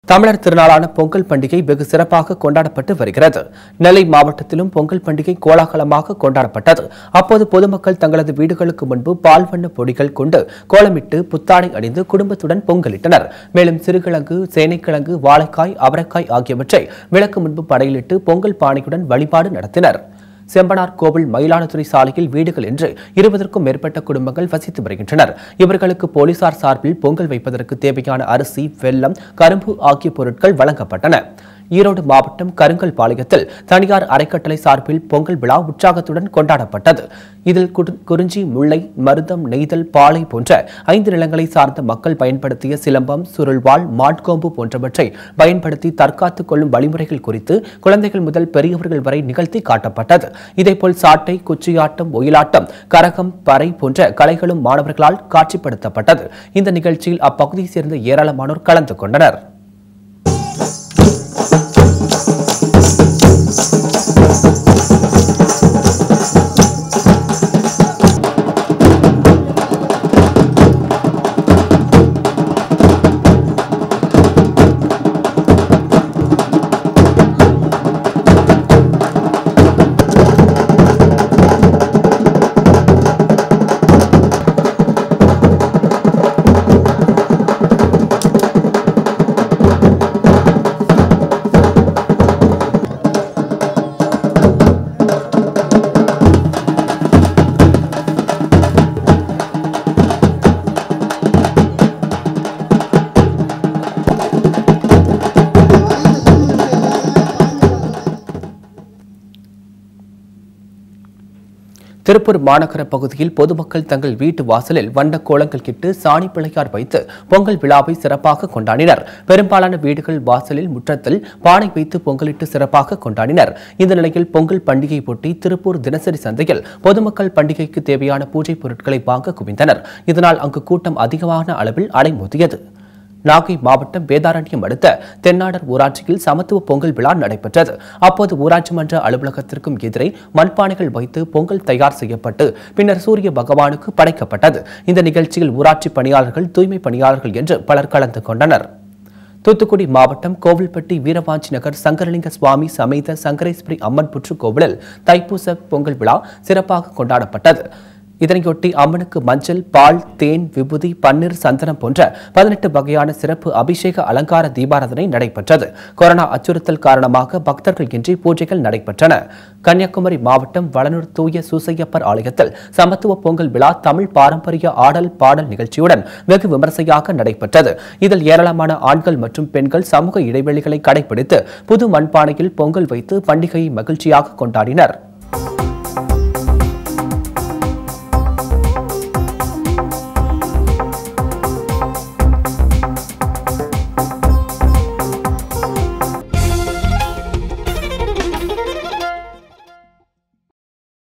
தமிழர் திருநாளான பொங்கல் பண்டிகை வெகு சிறப்பாக கொண்டாடப்பட்டு வருகிறது நெல்லை மாவட்டத்திலும் பொங்கல் பண்டிகை கோலாகலமாக கொண்டாடப்பட்டது அப்போது பொதுமக்கள் தங்களது வீடுகளுக்கு முன்பு பால் வண்ண பொடிகள் கொண்டு கோலமிட்டு புத்தாடை அணிந்து குடும்பத்துடன் பொங்கலிட்டனர் மேலும் சிறுகிழங்கு சேனைக்கிழங்கு வாழைக்காய் அவரைக்காய் ஆகியவற்றை விளக்கு முன்பு படையிலிட்டு பொங்கல் பானையுடன் வழிபாடு நடத்தினர் செம்பனார் கோவில் மயிலாடுதுறை சாலையில் வீடுகள் என்று இருபதற்கும் மேற்பட்ட குடும்பங்கள் வசித்து வருகின்றனர் இவர்களுக்கு போலீசார் சார்பில் பொங்கல் வைப்பதற்கு தேவையான அரிசி வெல்லம் கரும்பு ஆகிய பொருட்கள் வழங்கப்பட்டன ஈரோடு மாவட்டம் கருங்கல் பாளையத்தில் தனியார் அறக்கட்டளை சார்பில் பொங்கல் விழா உற்சாகத்துடன் கொண்டாடப்பட்டது இதில் குடு- குறிஞ்சி முல்லை மருதம் நெய்தல் பாலை போன்ற ஐந்து நிலங்களை சார்ந்த மக்கள் பயன்படுத்திய சிலம்பம் சுருள்வாள் மாட்கோம்பு போன்றவற்றை பயன்படுத்தி தற்காத்துக் கொள்ளும் வழிமுறைகள் குறித்து குழந்தைகள் முதல் பெரியவர்கள் வரை நிகழ்த்தி காட்டப்பட்டது இதேபோல் சாட்டை குச்சியாட்டம் ஒயிலாட்டம் கரகம் பறை போன்ற கலைகளும் மாணவர்களால் காட்சிப்படுத்தப்பட்டது இந்த நிகழ்ச்சியில் அப்பகுதியைச் சேர்ந்த ஏராளமானோர் கலந்து கொண்டனர் திருப்பூர் மாநகர பகுதியில் பொதுமக்கள் தங்கள் வீட்டு வாசலில் வண்ண கோலங்கள் கிட்டு சாணி பிள்ளையார் வைத்து பொங்கல் விழாவை சிறப்பாக கொண்டாடினர் பெரும்பாலான வீடுகள் வாசலில் முற்றத்தில் பானை வைத்து பொங்கலிட்டு சிறப்பாக கொண்டாடினர் இந்த நிலையில் பொங்கல் பண்டிகை ஒட்டி திருப்பூர் தினசரி சந்தையில் பொதுமக்கள் பண்டிகைக்கு தேவையான பூஜை பொருட்களை வாங்க குவிந்தனர் இதனால் அங்கு கூட்டம் அதிகமான அளவில் அலைமோதியது நாகை மாவட்டம் வேதாரண்யம் அடுத்த தென்னாடர் ஊராட்சியில் சமத்துவ பொங்கல் விழா நடைபெற்றது அப்போது ஊராட்சி மன்ற அலுவலகத்திற்கும் எதிரே மண்பானைகள் வைத்து பொங்கல் தயார் செய்யப்பட்டு பின்னர் சூரிய பகவானுக்கு படைக்கப்பட்டது இந்த நிகழ்ச்சியில் ஊராட்சி பணியாளர்கள் தூய்மை பணியாளர்கள் என்று பலர் கலந்து கொண்டனர் தூத்துக்குடி மாவட்டம் கோவில்பட்டி வீரவாஞ்சி நகர் சங்கரலிங்க சுவாமி சமேத சங்கரேஸ்வரி அம்மன் புற்று கோவிலில் தைப்பூச பொங்கல் விழா சிறப்பாக கொண்டாடப்பட்டது இதனையொட்டி அம்மனுக்கு மஞ்சள் பால் தேன் விபூதி பன்னீர் சந்தனம் போன்ற பதினெட்டு வகையான சிறப்பு அபிஷேக அலங்கார தீபாராதனை நடைபெற்றது கொரோனா அச்சுறுத்தல் காரணமாக பக்தர்கள் இன்றி பூஜைகள் நடைபெற்றன கன்னியாகுமரி மாவட்டம் வளனூர் தூய சூசையப்பர் ஆலயத்தில் சமத்துவ பொங்கல் விழா தமிழ் பாரம்பரிய ஆடல் பாடல் நிகழ்ச்சியுடன் வெகு விமர்சையாக நடைபெற்றது இதில் ஏராளமான ஆண்கள் மற்றும் பெண்கள் சமூக இடைவெளிகளை கடைபிடித்து புது மண்பானையில் பொங்கல் வைத்து பண்டிகையை மகிழ்ச்சியாக கொண்டாடினர்